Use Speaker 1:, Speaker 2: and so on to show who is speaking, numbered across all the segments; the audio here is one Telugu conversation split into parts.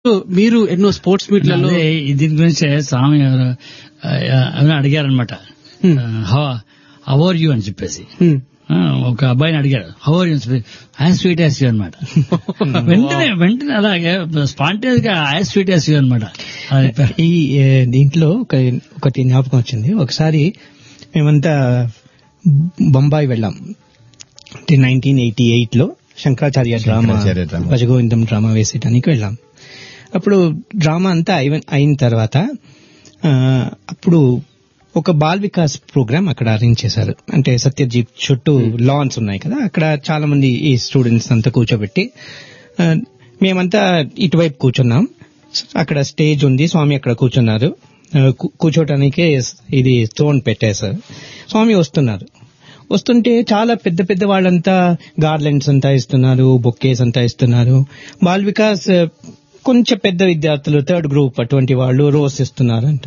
Speaker 1: మీరు ఎన్నో స్పోర్ట్స్ మీట్లలో
Speaker 2: అదే ఈ దీని గురించి స్వామి ఎవరు ఆ, ఎవరో అడిగారనమాట
Speaker 1: Hmm.
Speaker 2: హౌ ఆర్ యూ అని చెప్పేసి
Speaker 1: హ్మ్.
Speaker 2: ఆ, ఒక అబ్బాయిని అడిగారు how are you as sweet as you అనమాట వెంటనే వెంటనే అలాగే స్పాంటేజ్ గా యాజ్ స్వీట్ యాజ్ యూ అనమాట
Speaker 3: ఈ ఏ, దీంట్లో ఒక ఒకటి జ్ఞాపకం వచ్చింది ఒకసారి మేమంతా బొంబాయి వెళ్ళాం అంటే నైన్టీన్ ఎయిటీ ఎయిట్ లో Shankaracharya drama
Speaker 4: Shankaracharya drama.
Speaker 3: Bhajagovindam drama వేసేటానికి వెళ్ళాం అప్పుడు డ్రామా అంతా అయిన అయిన తర్వాత ఆ, అప్పుడు ఒక బాల్ వికాస్ ప్రోగ్రామ్ అక్కడ అరేంజ్ చేశారు అంటే సత్యజీత్ చుట్టూ లాన్స్ ఉన్నాయి కదా అక్కడ చాలా మంది ఈ స్టూడెంట్స్ అంతా కూర్చోబెట్టి ఆ, మేమంతా ఇటువైపు కూర్చున్నాం అక్కడ స్టేజ్ ఉంది స్వామి అక్కడ కూర్చున్నారు ఆ, కూ- కూర్చోటానికే ఇది స్టోన్ పెట్టేశారు స్వామి వస్తున్నారు వస్తుంటే చాలా పెద్ద పెద్ద వాళ్ళంతా గార్లెండ్స్ అంతా ఇస్తున్నారు బొక్కేస్ అంతా ఇస్తున్నారు బాల్ వికాస్ ఆ, కొంచెం పెద్ద విద్యార్థులు థర్డ్ గ్రూప్ అటువంటి వాళ్ళు రోస్ ఇస్తున్నారు అంట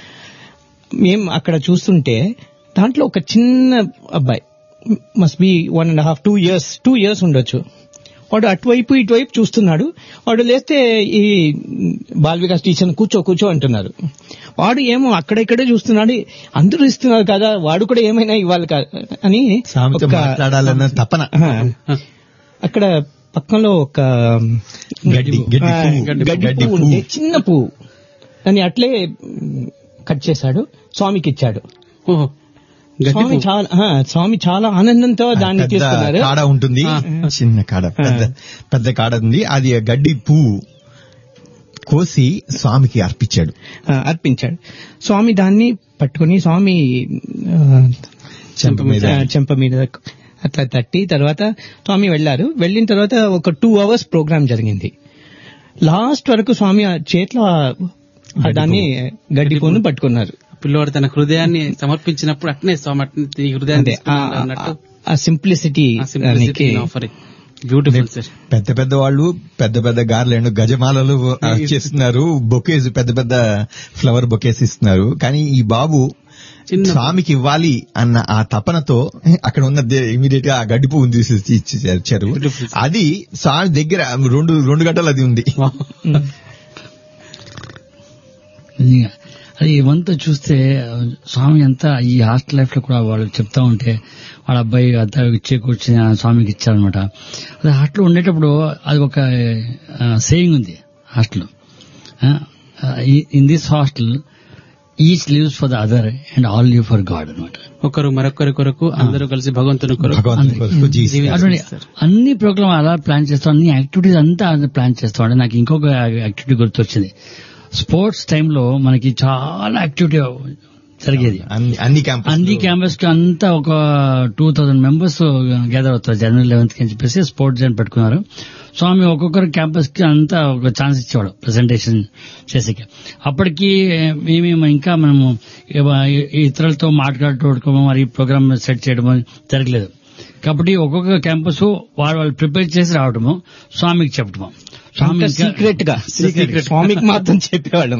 Speaker 3: మేము అక్కడ చూస్తుంటే దాంట్లో ఒక చిన్న అబ్బాయి must be one and half two years two years ఉండొచ్చు వాడు అటువైపు ఇటువైపు చూస్తున్నాడు వాడు లేస్తే ఈ బాల్ వికాస్ టీచర్ కూర్చో కూర్చో అంటున్నారు వాడు ఏమో అక్కడెక్కడే చూస్తున్నాడు అందరూ ఇస్తున్నారు కదా వాడు కూడా ఏమైనా ఇవ్వాలి కదా అని
Speaker 4: స్వామితో
Speaker 3: ఒక-
Speaker 4: మాట్లాడాలన్న తపన
Speaker 3: ఆ, అక్కడ పక్కనలో ఒక
Speaker 4: గడ్డి గడ్డి
Speaker 3: ఆ,
Speaker 4: పువ్వు.
Speaker 3: గడ్డి
Speaker 4: గడ్డి
Speaker 3: పువ్వు
Speaker 4: పువ్వు.
Speaker 3: ఉంటే చిన్న పువ్వు దాన్ని అట్లే మ్, కట్ చేశాడు స్వామికి ఇచ్చాడు
Speaker 1: ఓహో గడ్డి
Speaker 3: స్వామి
Speaker 1: పువ్వు.
Speaker 3: చాలా ఆ, స్వామి చాలా ఆనందంతో దాన్ని
Speaker 4: పెద్ద
Speaker 3: తీసుకున్నారు
Speaker 4: కాడ ఉంటుంది
Speaker 1: ఆ.
Speaker 4: చిన్న కాడ పెద్ద పెద్ద కాడ ఉంది అది ఆ గడ్డి పువ్వు కోసి స్వామికి అర్పించాడు
Speaker 3: ఆ, అర్పించాడు స్వామి దాన్ని పట్టుకుని స్వామి ఆ,
Speaker 4: చెంప మీద
Speaker 3: ఆ, చెంప మీద అట్లా తట్టి తర్వాత స్వామి వెళ్లారు వెళ్ళిన తర్వాత ఒక టూ అవర్స్ ప్రోగ్రామ్ జరిగింది లాస్ట్ వరకు స్వామి ఆ చేతిలో ఆ- ఆ దాన్ని గడ్డి పువ్వును పట్టుకున్నారు
Speaker 1: పిల్లోడు తన హృదయాన్ని సమర్పించినప్పుడు అట్నే స్వామి అట్నే నీ హృదయాన్ని
Speaker 3: అదే ఆ-
Speaker 1: తీసుకున్నాడు అన్నట్టు
Speaker 3: ఆ simplicity
Speaker 1: simplicity offering beautiful sir
Speaker 4: పెద్ద పెద్ద వాళ్ళు పెద్ద పెద్ద గార్లెండ్ గజమాలలు ఆ, చేస్తున్నారు బొకేస్ పెద్ద పెద్ద ఫ్లవర్ బొకేస్ ఇస్తున్నారు కానీ ఈ బాబు
Speaker 1: చిన్న
Speaker 4: స్వామికి ఇవ్వాలి అన్న ఆ తపనతో అక్కడ ఉన్న ఇమీడియట్ గా ఆ గడ్డి పువ్వుని తీసి ఇచ్చేసారు ఇచ్చారు.
Speaker 1: Beautiful.
Speaker 4: అది స్వామి దగ్గర రెండు రెండు గంటలు అది ఉంది
Speaker 2: నిజంగా. అది ఇవంతా చూస్తే స్వామి అంతా ఈ హాస్టల్ లైఫ్ లో కూడా వాళ్ళు చెప్తా ఉంటే వాళ్ళ అబ్బాయి అంతా ఇచ్చే కూర్చొని ఆ స్వామికి ఇచ్చారనమాట అది హాస్టల్లో ఉండేటప్పుడు అది ఒక సేయింగ్ ఉంది hostel in this hostel each lives for the other and all live for God అనమాట
Speaker 1: ఒకరు మరొకరి కొరకు అందరూ కలిసి భగవంతుని కొరకు
Speaker 4: భగవంతుని కొరకు జీవిస్తారు.
Speaker 2: అటువంటి అన్ని ప్రోగ్రామ్ అలా ప్లాన్ చేస్తాం అన్ని యాక్టివిటీస్ అంతా అలా ప్లాన్ చేస్తాం అంటే నాకు ఇంకొక యాక్టివిటీ గుర్తొచ్చింది స్పోర్ట్స్ టైంలో మనకి చాలా యాక్టివిటీ జరిగేది
Speaker 4: అన్ని అన్ని క్యాంపస్
Speaker 2: అన్ని క్యాంపస్ కి అంతా ఒక టూ థౌసండ్ మెంబర్స్ గ్యాదర్ అవుతారు జనవరి లెవెన్త్ కి అని చెప్పేసి స్పోర్ట్స్ డే అని పెట్టుకున్నారు స్వామి ఒక్కొక్కరు క్యాంపస్ కి అంతా ఒక ఛాన్స్ ఇచ్చేవాడు ప్రెసెంటేషన్ చేసేకి అప్పటికి మేము ఇంకా మనము ఇవ- ఇతరులతో మాట్లాడుకోవడం మరి ప్రోగ్రామ్ సెట్ చేయడం జరగలేదు కాబట్టి ఒక్కొక్క క్యాంపస్ వాళ్ళు వాళ్ళు ప్రిపేర్ చేసి రావడము స్వామికి చెప్పడము స్వామి ఇంకా-
Speaker 3: సీక్రెట్ గా
Speaker 2: Secret.
Speaker 3: స్వామికి మాత్రం చెప్పేవాళ్ళం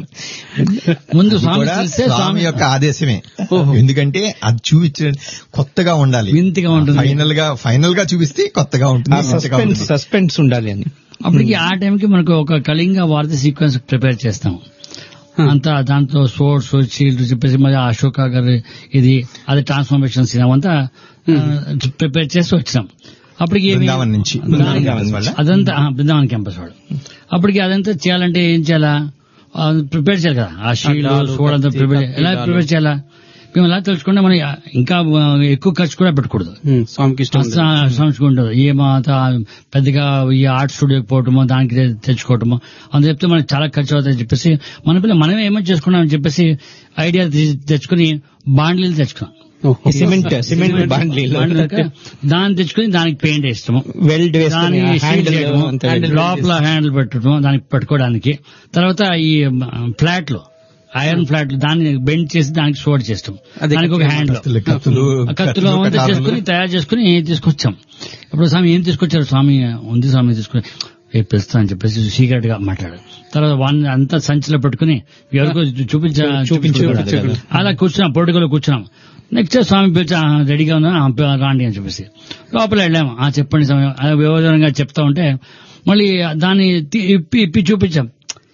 Speaker 2: ముందు
Speaker 4: అది
Speaker 2: స్వామి
Speaker 4: కూడా
Speaker 2: తెలిస్తే
Speaker 4: స్వామి
Speaker 2: స్వామి
Speaker 4: యొక్క ఆదేశమే ఎందుకంటే అది చూపించ కొత్తగా ఉండాలి
Speaker 2: వింతగా ఉంటుంది.
Speaker 4: ఫైనల్ గా ఫైనల్ గా చూపిస్తే కొత్తగా ఉంటుంది వింతగా
Speaker 3: సస్పెన్స్
Speaker 4: ఉంటుంది.
Speaker 3: సస్పెన్స్ ఉండాలి అని
Speaker 2: అప్పటికి ఆ టైంకి మనకు ఒక కళింగ వార్త సీక్వెన్స్ ప్రిపేర్ చేస్తాం అంతా దాంట్లో స్పోర్ట్స్ షీల్డ్ చెప్పేసి మరి అశోక గారి ఇది అది ట్రాన్స్ఫర్మేషన్ సీన్ అవంతా ప్రిపేర్ చేసి వచ్చినాం అప్పటికి ఏమి-
Speaker 4: బృందావన్ నుంచి.
Speaker 2: బృందావన్
Speaker 4: బృందావన్
Speaker 2: క్యాంపస్
Speaker 4: వాళ్ళ?
Speaker 2: అదంతా ఆ, బృందావన్ క్యాంపస్ వాడు అప్పటికి అదంతా చేయాలంటే ఏం చేయాలా ప్రిపేర్ చేయాలి కదా ఆ షీల్డ్
Speaker 1: అడ్డాలు,
Speaker 2: స్కోడ్ అంతా
Speaker 1: కత్తి,
Speaker 2: ప్రిపేర్
Speaker 1: కత్తి,
Speaker 2: ఎలా
Speaker 1: డాలు.
Speaker 2: ప్రిపేర్ చేయాలా మేము ఎలా తెలుసుకుంటే మనం ఇంకా ఆ, ఎక్కువ ఖర్చు కూడా పెట్టకూడదు
Speaker 1: ఉమ్, స్వామికి ఇష్టం ఉంది.
Speaker 2: సంస్కుంటారు ఏ మాత పెద్దగా ఈ ఆర్ట్ స్టూడియోకి పోవటము దానికి తె- తెచ్చుకోవటము అని చెప్తే మనకి చాలా ఖర్చు అవుతాయని చెప్పేసి మన పిల్లలు మనమే ఏమో చేసుకున్నామని చెప్పేసి ఐడియా తె- తెచ్చుకుని బాండ్లీలు తెచ్చుకున్నాం
Speaker 1: ఓహో.
Speaker 3: సిమెంట్ సిమెంట్ బాండ్లీలో
Speaker 2: బాండ్లు తెచ్చుకొని దాన్ని తెచ్చుకుని దానికి పెయింట్ వేస్తాము
Speaker 3: వెల్డ్
Speaker 2: దాని
Speaker 3: వేసుకుని
Speaker 2: షీల్డ్ చేయడము,
Speaker 3: హ్యాండిల్
Speaker 2: హ్యాండిల్ లోపల హ్యాండిల్ పెట్టడం దానికి పట్టుకోవడానికి తర్వాత ఈ ఫ్లాట్ లో ఐరన్ ఫ్లాట్ దాన్ని బెండ్ చేసి దానికి సోడ్ చేస్తాం
Speaker 1: అదే
Speaker 2: దానికి ఒక
Speaker 1: కత్తి
Speaker 2: హ్యాండ్
Speaker 4: కత్తులు కత్తులు
Speaker 2: ఆ కత్తులు అంతా
Speaker 4: కటారులు.
Speaker 2: చేసుకుని తయారు చేసుకుని తీసుకొచ్చాం ఇప్పుడు స్వామి ఏం తీసుకొచ్చారు స్వామి ఉంది స్వామి తీసుకుని రేపు పిలుస్తా అని చెప్పేసి సీక్రెట్ గా మాట్లాడారు తర్వాత వన్ అంతా సంచిలో పెట్టుకుని ఎవరికో చూపించ
Speaker 3: చూపించు.
Speaker 2: చూపించు. అలా కూర్చున్నాం పొడుగులో కూర్చున్నాం నెక్స్ట్ స్వామి పిలిచి "ఆ, రెడీగా ఉన్నా ఆ, పి- రాండి అని చెప్పేసి లోపల వెళ్ళాము ఆ చెప్పండి స్వామి అలా వివరంగా చెప్తా ఉంటే మళ్ళీ దాన్ని తి- ఇప్పి ఇప్పి చూపించాం